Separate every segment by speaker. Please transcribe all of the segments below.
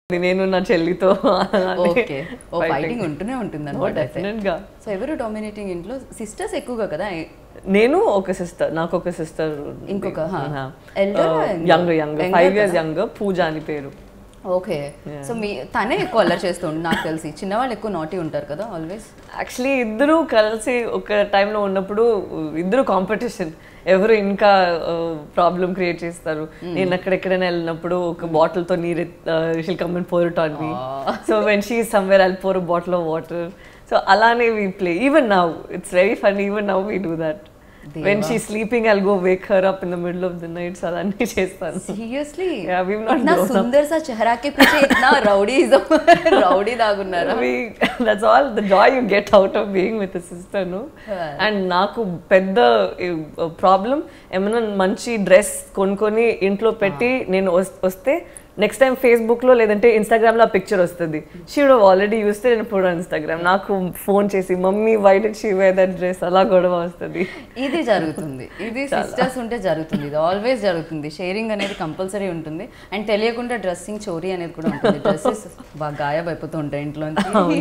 Speaker 1: నేను నా చెల్లితో
Speaker 2: ఓకే ఓ ఫైటింగ్ ఉంటూనే ఉంటుంది అనమాట
Speaker 1: డెఫినెట్ గా
Speaker 2: సో ఎవరు డామినేటింగ్ ఇంట్లో సిస్టర్స్ ఎక్కువగా కదా
Speaker 1: నేను ఒక సిస్టర్ నాకు ఒక సిస్టర్
Speaker 2: ఇంకొక, హా. Elder ఆ
Speaker 1: young
Speaker 2: younger?
Speaker 1: Young
Speaker 2: Younger
Speaker 1: five years
Speaker 2: కదా?
Speaker 1: యంగ్ పూజ అని పేరు
Speaker 2: ఓకే సో మీ తనే ఎక్కువ అల్లరి చేస్తుండు నాకు తెలిసి చిన్నవాళ్ళు ఎక్కువ నాటి ఉంటారు కదా ఆల్వేస్
Speaker 1: యాక్చువల్లీ ఇద్దరు కలిసి ఒక టైంలో ఉన్నప్పుడు ఇద్దరు కాంపిటీషన్ ఎవరు ఇంకా ప్రాబ్లం క్రియేట్ చేస్తారు నేను అక్కడెక్కడైనా వెళ్ళినప్పుడు ఒక బాటిల్ తో నీరు she'll come and pour it on me so when she somewhere I'll pour bottle of water so అలానే we play even now it's very fun even now we do that when she sleeping I'll go wake her up in the middle of the nights అలానే చేస్తాను
Speaker 2: seriously
Speaker 1: Yeah, we've not
Speaker 2: इतना
Speaker 1: grown up.
Speaker 2: सुंदर सा चेहरा के पीछे इतना rowdyism rowdy दागुన్నారా
Speaker 1: we that's all the joy you get out of being with a sister no and నాకు పెద్ద ప్రాబ్లం ఏమైనా మంచి డ్రెస్ కొనుక్కొని ఇంట్లో పెట్టి నేను వస్- వస్తే నెక్స్ట్ టైం ఫేస్బుక్ లో లేదంటే ఇన్స్టాగ్రామ్ లో ఆ పిక్చర్ వస్తుంది షీడ్ ఆల్రెడీ చూస్తే నేను ఇప్పుడు ఇన్స్టాగ్రామ్ నాకు ఫోన్ చేసి mummy why did she wear that dress అలా గొడవ వస్తుంది
Speaker 2: ఇది జరుగుతుంది ఇది సిస్టర్స్ ఉంటే జరుగుతుంది ఇది ఆల్వేస్ జరుగుతుంది షేరింగ్ అనేది కంపల్సరీ ఉంటుంది అండ్ తెలియకుండా డ్రెస్సింగ్ చోరీ అనేది కూడా ఉంటుంది డ్రెస్సెస్ బాగా గాయబ్ అయిపోతూ ఉంటాయి ఇంట్లో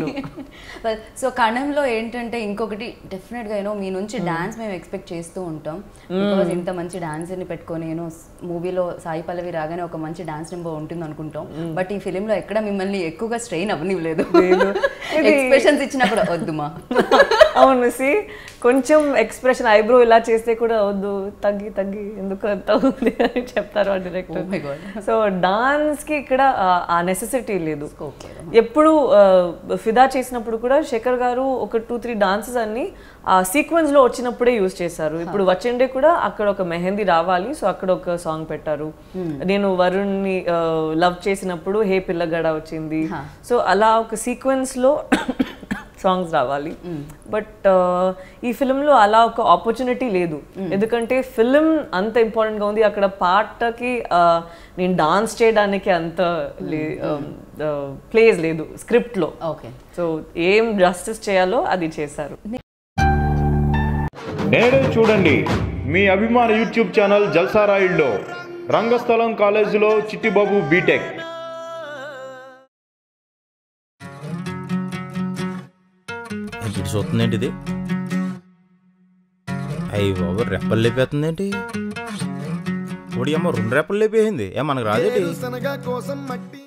Speaker 2: సో కణంలో ఏంటంటే ఇంకొకటి డెఫినెట్ గా యూనో మీ నుంచి డాన్స్ మేము ఎక్స్పెక్ట్ చేస్తూ ఉంటాం బికాజ్ ఇంత మంచి డాన్స్ ని పెట్టుకొని యూనో మూవీలో సాయి పల్లవి రాగానే ఒక మంచి డాన్స్ నెంబర్ ఉంటుంది అనుకుంటాం బట్ ఈ ఫిలిం లో ఎక్కడ మిమ్మల్ని ఎక్కువగా స్ట్రెయిన్ అవ్వనివ్వలేదు ఎక్స్ప్రెషన్స్ ఇచ్చినా కూడా వద్దుమా
Speaker 1: అవును సి కొంచెం ఎక్స్ప్రెషన్ ఐబ్రో ఇలా చేస్తే కూడా వద్దు తగ్గి తగ్గి ఎందుకు అంత ఉంది అని చెప్తారు ఆ
Speaker 2: Oh
Speaker 1: director
Speaker 2: my God.
Speaker 1: So dance కి ఇక్కడ ఆ- ఆ నెసెసిటీ లేదు
Speaker 2: Scope లేదు.
Speaker 1: ఎప్పుడు ఆ, ఫిదా చేసినప్పుడు కూడా శేఖర్ గారు ఒక టూ త్రీ డాన్సెస్ అన్ని ఆ సీక్వెన్స్ లో వచ్చినప్పుడే యూజ్ చేశారు ఇప్పుడు వచ్చండే కూడా అక్కడ ఒక మెహందీ రావాలి సో అక్కడ ఒక సాంగ్ పెట్టారు నేను వరుణ్ ని లవ్ చేసినప్పుడు హే పిల్లగడ వచ్చింది
Speaker 2: Huh.
Speaker 1: సో అలా ఒక సీక్వెన్స్ లో సాంగ్స్ రావాలి బట్ ఈ film లో అలా ఒక ఆపర్చునిటీ లేదు ఎందుకంటే ఫిలిం అంత ఇంపార్టెంట్ గా ఉంది అక్కడ పాటకి ఆ, నేను డాన్స్ చేయడానికి అంత ప్లేస్ లేదు స్క్రిప్ట్ లో
Speaker 2: ఓకే
Speaker 1: సో ఏం జస్టిస్ చేయాలో అది చేశారు
Speaker 3: నేడే చూడండి మీ అభిమాన యూట్యూబ్ ఛానల్ జల్సారాయిల్లో రంగస్థలం కాలేజీలో చిట్టిబాబు బీటెక్
Speaker 4: ఇటు చూస్తుందేంటి ఇది అయ్యి బాబు రెప్పలు లేపేస్తుందేంటి ఒడి అమ్మ రెండు రెప్పలు లేపేసింది ఏ మనకు రాదేటి
Speaker 5: వేరుశనగ కోసం మట్టి